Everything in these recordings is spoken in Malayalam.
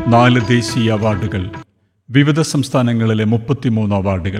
നാല് ദേശീയ അവാർഡുകൾ വിവിധ സംസ്ഥാനങ്ങളിലെ മുപ്പത്തിമൂന്ന് അവാർഡുകൾ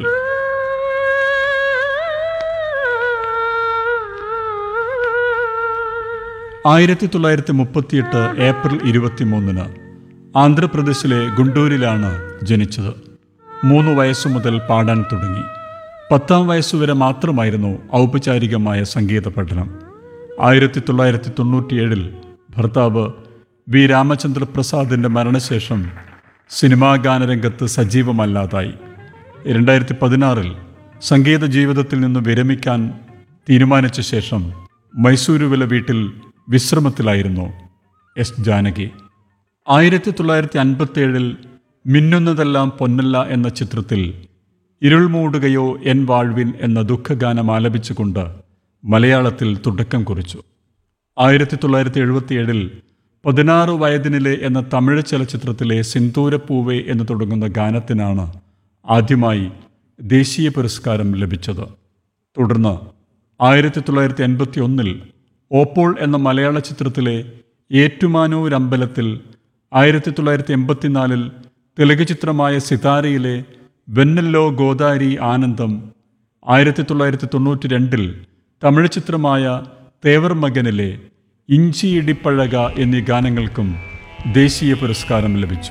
ആയിരത്തി തൊള്ളായിരത്തി മുപ്പത്തിയെട്ട് ഏപ്രിൽ ഇരുപത്തിമൂന്നിന് ആന്ധ്രാപ്രദേശിലെ ഗുണ്ടൂരിലാണ് ജനിച്ചത് മൂന്ന് വയസ്സു മുതൽ പാടാൻ തുടങ്ങി പത്താം വയസ്സുവരെ മാത്രമായിരുന്നു ഔപചാരികമായ സംഗീത പഠനം ആയിരത്തി തൊള്ളായിരത്തി തൊണ്ണൂറ്റിയേഴിൽ ഭർത്താവ് വി രാമചന്ദ്ര പ്രസാദിന്റെ മരണശേഷം സിനിമാ ഗാനരംഗത്ത് സജീവമല്ലാതായി രണ്ടായിരത്തി പതിനാറിൽ സംഗീത ജീവിതത്തിൽ നിന്ന് വിരമിക്കാൻ തീരുമാനിച്ച ശേഷം മൈസൂരുവിലെ വീട്ടിൽ വിശ്രമത്തിലായിരുന്നു എസ് ജാനകി ആയിരത്തി തൊള്ളായിരത്തി അൻപത്തേഴിൽ മിന്നുന്നതെല്ലാം പൊന്നല്ല എന്ന ചിത്രത്തിൽ ഇരുൾ മൂടുകയോ എൻ വാഴ്വിൻ എന്ന ദുഃഖഗാനം ആലപിച്ചുകൊണ്ട് മലയാളത്തിൽ തുടക്കം കുറിച്ചു ആയിരത്തി തൊള്ളായിരത്തി എഴുപത്തിയേഴിൽ പതിനാറ് വയതിനിലെ എന്ന തമിഴ് ചലച്ചിത്രത്തിലെ സിന്ദൂരപ്പൂവേ എന്ന് തുടങ്ങുന്ന ഗാനത്തിനാണ് ആദ്യമായി ദേശീയ പുരസ്കാരം ലഭിച്ചത് തുടർന്ന് ആയിരത്തി തൊള്ളായിരത്തി എൺപത്തി ഒന്നിൽ ഓപ്പോൾ എന്ന മലയാള ചിത്രത്തിലെ ഏറ്റുമാനൂരമ്പലത്തിൽ ആയിരത്തി തൊള്ളായിരത്തി എൺപത്തിനാലിൽ തെലുങ്ക് ചിത്രമായ സിതാരയിലെ വെന്നല്ലോ ഗോദാരി ആനന്ദം ആയിരത്തി തൊള്ളായിരത്തി തൊണ്ണൂറ്റി രണ്ടിൽ തമിഴ് ചിത്രമായ തേവർ മകനിലെ ഇഞ്ചി ഇടിപ്പഴക എന്നീ ഗാനങ്ങൾക്കും ദേശീയ പുരസ്കാരം ലഭിച്ചു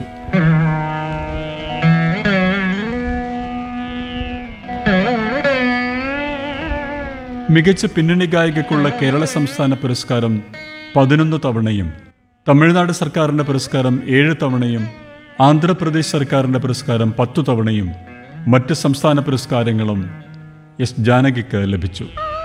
മികച്ച പിന്നണി ഗായികയ്ക്കുള്ള കേരള സംസ്ഥാന പുരസ്കാരം പതിനൊന്ന് തവണയും തമിഴ്നാട് സർക്കാരിന്റെ പുരസ്കാരം ഏഴ് തവണയും ആന്ധ്രാപ്രദേശ് സർക്കാരിന്റെ പുരസ്കാരം പത്തു തവണയും മറ്റ് സംസ്ഥാന പുരസ്കാരങ്ങളും എസ് ജാനകിക്ക് ലഭിച്ചു